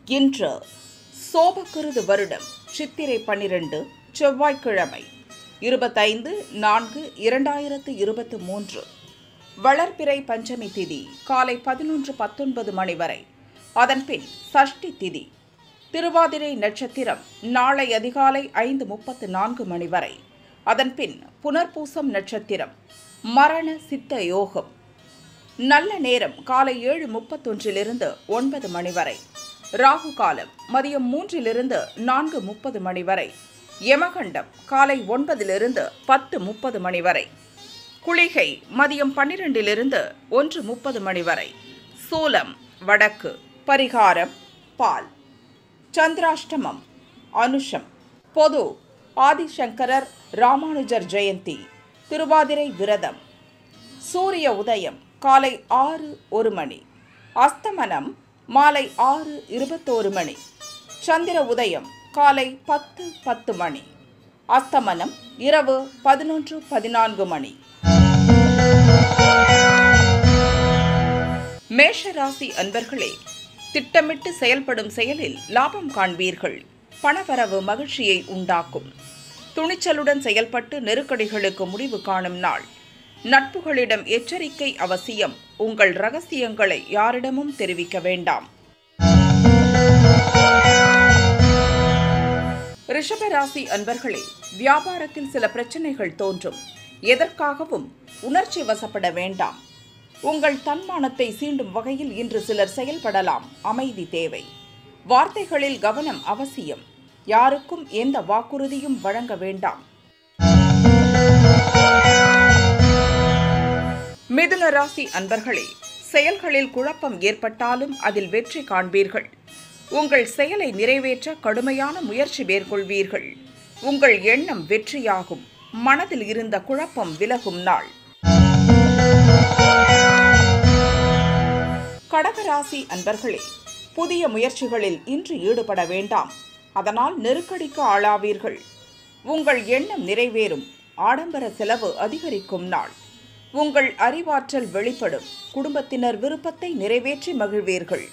இன்று சோபகிருது வருடம் சித்திரை பன்னிரண்டு செவ்வாய்க்கிழமை இருபத்தைந்து நான்கு இரண்டாயிரத்து இருபத்து மூன்று வளர்பிறை பஞ்சமி திதி காலை பதினொன்று பத்தொன்பது மணி வரை அதன்பின் சஷ்டி திதி திருவாதிரை நட்சத்திரம் நாளை அதிகாலை ஐந்து முப்பத்து நான்கு மணி வரை அதன்பின் புனர்பூசம் நட்சத்திரம் மரண சித்த யோகம் நல்ல நேரம் காலை ஏழு முப்பத்தொன்றிலிருந்து ஒன்பது மணி வரை ராகு காலம் மதியம் மூன்றிலிருந்து நான்கு முப்பது மணி வரை யமகண்டம் காலை ஒன்பதிலிருந்து பத்து முப்பது மணி வரை குளிகை மதியம் பன்னிரெண்டிலிருந்து ஒன்று முப்பது மணி வரை சூலம் வடக்கு பரிகாரம் பால் சந்திராஷ்டமம் அனுஷம் பொது ஆதிசங்கரர் ராமானுஜர் ஜெயந்தி திருவாதிரை விரதம் சூரிய உதயம் காலை ஆறு ஒரு மணி அஸ்தமனம் மாலை ஆறு இருபத்தோரு மணி சந்திர உதயம் காலை பத்து பத்து மணி அஸ்தமனம் இரவு பதினொன்று பதினான்கு மணி மேஷராசி அன்பர்களே திட்டமிட்டு செயல்படும் செயலில் லாபம் காண்பீர்கள் பணவரவு மகிழ்ச்சியை உண்டாக்கும் துணிச்சலுடன் செயல்பட்டு நெருக்கடிகளுக்கு முடிவு காணும் நாள் நட்புகளிடம் எச்சரிக்கை அவசியம் உங்கள் ரகசியங்களை யாரிடமும் தெரிவிக்க வேண்டாம் ரிஷபராசி அன்பர்களே வியாபாரத்தில் சில பிரச்சனைகள் தோன்றும் எதற்காகவும் உணர்ச்சி வசப்பட வேண்டாம் உங்கள் தன்மானத்தை சீண்டும் வகையில் இன்று சிலர் செயல்படலாம் அமைதி தேவை வார்த்தைகளில் கவனம் அவசியம் யாருக்கும் எந்த வாக்குறுதியும் வழங்க வேண்டாம் மிதுன ராசி அன்பர்களே செயல்களில் குழப்பம் ஏற்பட்டாலும் அதில் வெற்றி காண்பீர்கள் உங்கள் செயலை நிறைவேற்ற கடுமையான முயற்சி மேற்கொள்வீர்கள் உங்கள் எண்ணம் வெற்றியாகும் மனதில் இருந்த குழப்பம் விலகும் நாள் கடகராசி அன்பர்களே புதிய முயற்சிகளில் இன்று ஈடுபட வேண்டாம் அதனால் நெருக்கடிக்கு ஆளாவீர்கள் உங்கள் எண்ணம் நிறைவேறும் ஆடம்பர செலவு அதிகரிக்கும் நாள் உங்கள் அறிவாற்றல் வெளிப்படும் குடும்பத்தினர் விருப்பத்தை நிறைவேற்றி மகிழ்வீர்கள்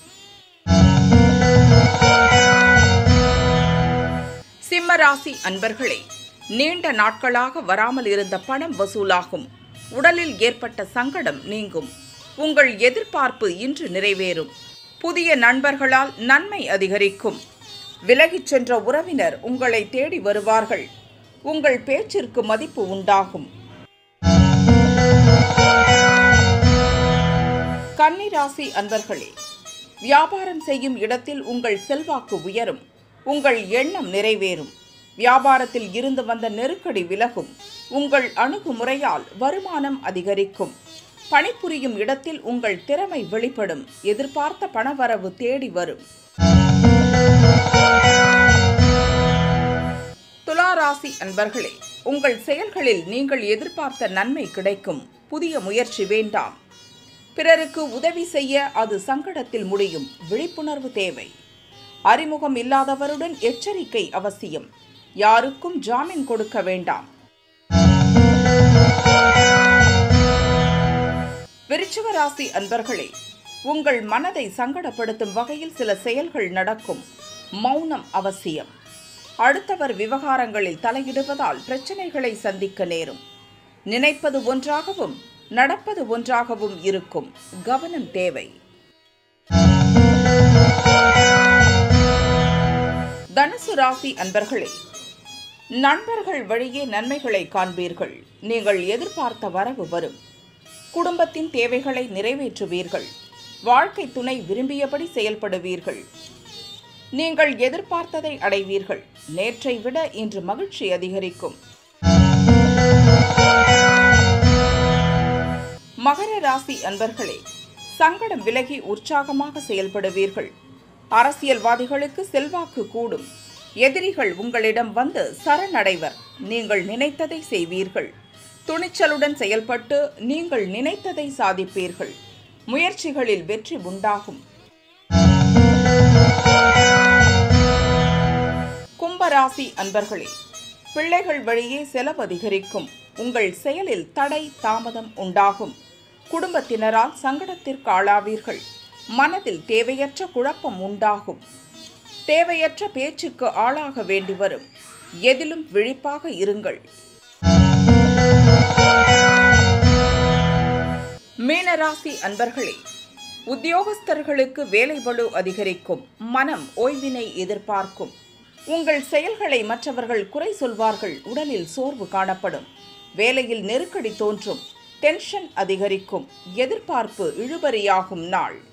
சிம்மராசி அன்பர்களே நீண்ட நாட்களாக வராமல் இருந்த பணம் வசூலாகும் உடலில் ஏற்பட்ட சங்கடம் நீங்கும் உங்கள் எதிர்பார்ப்பு இன்று நிறைவேறும் புதிய நண்பர்களால் நன்மை அதிகரிக்கும் விலகிச் சென்ற உறவினர் உங்களை தேடி வருவார்கள் உங்கள் பேச்சிற்கு மதிப்பு உண்டாகும் கன்னிராசி அன்பர்களே வியாபாரம் செய்யும் இடத்தில் உங்கள் செல்வாக்கு உயரும் உங்கள் எண்ணம் நிறைவேறும் வியாபாரத்தில் இருந்து வந்த நெருக்கடி விலகும் உங்கள் அணுகுமுறையால் வருமானம் அதிகரிக்கும் பணிபுரியும் இடத்தில் உங்கள் திறமை வெளிப்படும் எதிர்பார்த்த பணவரவு தேடி வரும் துளாராசி அன்பர்களே உங்கள் செயல்களில் நீங்கள் எதிர்பார்த்த நன்மை கிடைக்கும் புதிய முயற்சி வேண்டாம் பிறருக்கு உதவி செய்ய அது சங்கடத்தில் முடியும் விழிப்புணர்வு தேவை அறிமுகம் இல்லாதவருடன் எச்சரிக்கை அவசியம் யாருக்கும் ஜாமீன் கொடுக்க வேண்டாம் விருச்சிக ராசி அன்பர்களே உங்கள் மனதை சங்கடப்படுத்தும் வகையில் சில செயல்கள் நடக்கும் மௌனம் அவசியம் அடுத்தவர் விவகாரங்களில் தலையிடுவதால் பிரச்சனைகளை சந்திக்க நேரும் நினைப்பது ஒன்றாகவும் நடப்பது ஒன்றாகவும் இருக்கும் கவனம் தேவை தனுசு ராசி அன்பர்களே நண்பர்கள் வழியே நன்மைகளை காண்பீர்கள் நீங்கள் எதிர்பார்த்த வரவு வரும் குடும்பத்தின் தேவைகளை நிறைவேற்றுவீர்கள் வாழ்க்கை துணை விரும்பியபடி செயல்படுவீர்கள் நீங்கள் எதிர்பார்த்ததை அடைவீர்கள் நேற்றை விட இன்று மகிழ்ச்சி அதிகரிக்கும் மகர ராசி அன்பர்களே சங்கடம் விலகி உற்சாகமாக செயல்படுவீர்கள் அரசியல்வாதிகளுக்கு செல்வாக்கு கூடும் எதிரிகள் உங்களிடம் வந்து சரணடைவர் நீங்கள் நினைத்ததை செய்வீர்கள் துணிச்சலுடன் செயல்பட்டு நீங்கள் நினைத்ததை சாதிப்பீர்கள் முயற்சிகளில் வெற்றி உண்டாகும் கும்பராசி அன்பர்களே பிள்ளைகள் வழியே செலவு அதிகரிக்கும் உங்கள் செயலில் தடை தாமதம் உண்டாகும் குடும்பத்தினரால் சங்கடத்திற்கு ஆளாவீர்கள் மனதில் தேவையற்ற குழப்பம் உண்டாகும் தேவையற்ற பேச்சுக்கு ஆளாக வேண்டி வரும் எதிலும் விழிப்பாக இருங்கள் மீனராசி அன்பர்களே உத்தியோகஸ்தர்களுக்கு வேலை பளு அதிகரிக்கும் மனம் ஓய்வினை எதிர்பார்க்கும் உங்கள் செயல்களை மற்றவர்கள் குறை சொல்வார்கள் உடலில் சோர்வு காணப்படும் வேலையில் நெருக்கடி தோன்றும் டென்ஷன் அதிகரிக்கும் எதிர்பார்ப்பு இழுபறியாகும் நாள்